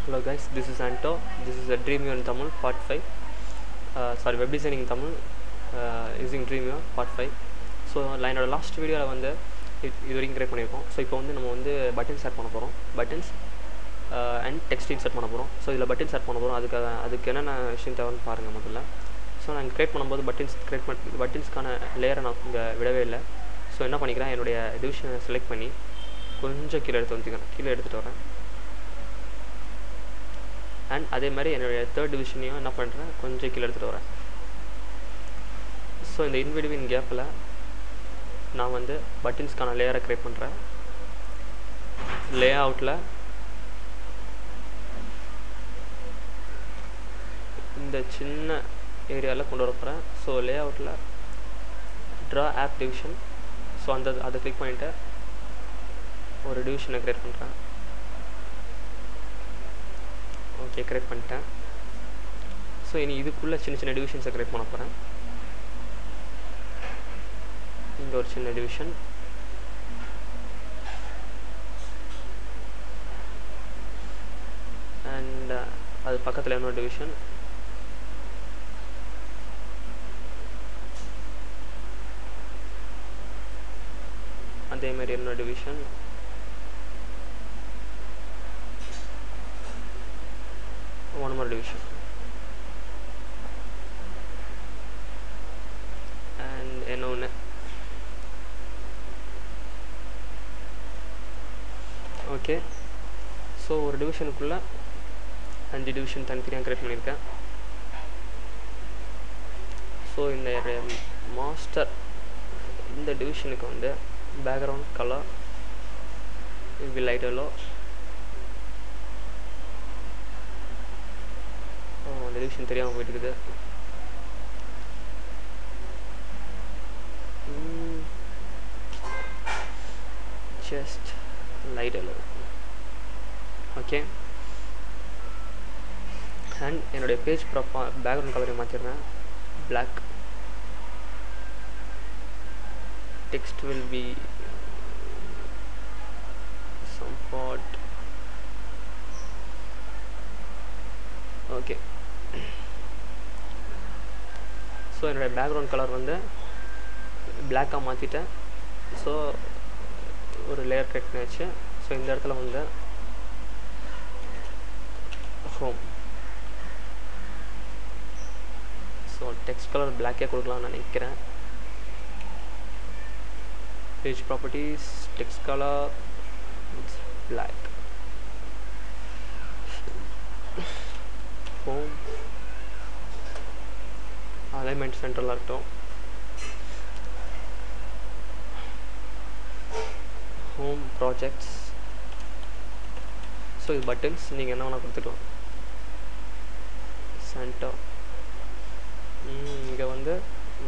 Hello guys, this is Anto. This is a Dreamio in Tamil, part 5. Uh, sorry, web designing in Tamil uh, using Dreamio, part 5. So என்னோட last வீடியோவில் வந்து இது இது வரைக்கும் create பண்ணியிருக்கோம் so இப்போ வந்து நம்ம வந்து பட்டன்ஸ் ஆட் பண்ண போகிறோம் பட்டன்ஸ் அண்ட் டெக்ஸ்ட் இன்சர்ட் பண்ண போகிறோம் ஸோ இதில் பட்டன்ஸ் ஆட் பண்ண போகிறோம் அதுக்கு அதுக்கு என்னென்ன விஷயம் தேவைன்னு பாருங்கள் முதல்ல ஸோ நான் கிரியேட் பண்ணும்போது பட்டன்ஸ் கிரியேட் பண்ண பட்டன்ஸ்க்கான லேயரை நான் இங்கே விடவே இல்லை ஸோ என்ன பண்ணிக்கிறேன் என்னுடைய டிவிஷனை செலக்ட் பண்ணி கொஞ்சம் கீழே எடுத்து வந்துக்கிறேன் கீழே எடுத்துகிட்டு வரேன் அண்ட் அதே மாதிரி என்னுடைய தேர்ட் டிவிஷனையும் என்ன பண்ணுறேன் கொஞ்சம் கீழே எடுத்துகிட்டு வரேன் ஸோ இந்த இன்விடிவின் கேப்பில் நான் வந்து பட்டன்ஸ்க்கான லேயரை க்ரியேட் பண்ணுறேன் லே அவுட்டில் இந்த சின்ன ஏரியாவில் கொண்டு வர போகிறேன் ஸோ லே அவுட்டில் ட்ரா ஆப் டிவிஷன் ஸோ அந்த அதை கிளிக் பண்ணிவிட்டு ஒரு டிவிஷனை க்ரியேட் பண்ணுறேன் ஓகே க்ரியேட் பண்ணிட்டேன் ஸோ இனி இதுக்குள்ளே சின்ன சின்ன டிவிஷன்ஸை க்ரியேட் பண்ண போகிறேன் இங்கே ஒரு சின்ன டிவிஷன் அண்ட் அது பக்கத்தில் இன்னொரு டிவிஷன் அதே மாதிரி இன்னொரு division one more division and இன்னொன்று ஓகே ஸோ ஒரு டிவிஷனுக்குள்ளே அஞ்சு டிவிஷன் தனித்தனியாக க்ரியேட் பண்ணியிருக்கேன் ஸோ இந்த மாஸ்டர் இந்த டிவிஷனுக்கு வந்து பேக்ரவுண்ட் கலர் இப்படி லைட் எல்லோ அந்த டிவிஷன் தெரியாமல் போயிட்டு இருக்குது just light yellow okay and என்னுடைய பேஜ் ப்ராப்பா பேக்ரவுண்ட் கலரை மாற்றிடுறேன் black text will be somewhat okay so என்னுடைய பேக்ரவுண்ட் கலர் வந்து பிளாக்காக மாற்றிட்டேன் ஸோ ஒரு லேயர் கட் பண்ணியாச்சு ஸோ இந்த இடத்துல வந்து ஹோம் ஸோ டெக்ஸ்ட் கலர் பிளாக்கே கொடுக்கலாம்னு நினைக்கிறேன் page properties text colour it's black home alignment சென்டரில் இருக்கட்டும் ஹோம் ப்ராஜெக்ட்ஸ் ஸோ இது பட்டன்ஸ் நீங்கள் என்ன வேணால் கொடுத்துக்கலாம் சென்டர் இங்கே வந்து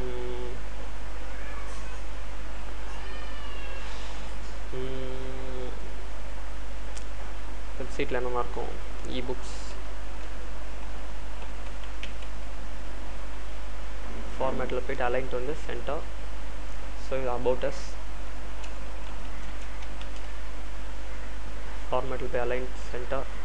வெப்சைட்டில் என்னென்ன இருக்கும் இபுக்ஸ் ஃபார்மேட்டில் போய்ட்டு அலைன்ட் வந்து சென்டர் ஸோ இது அபவுட்டஸ் ஃபார்மேட்டில் போய் அலைன் சென்டர்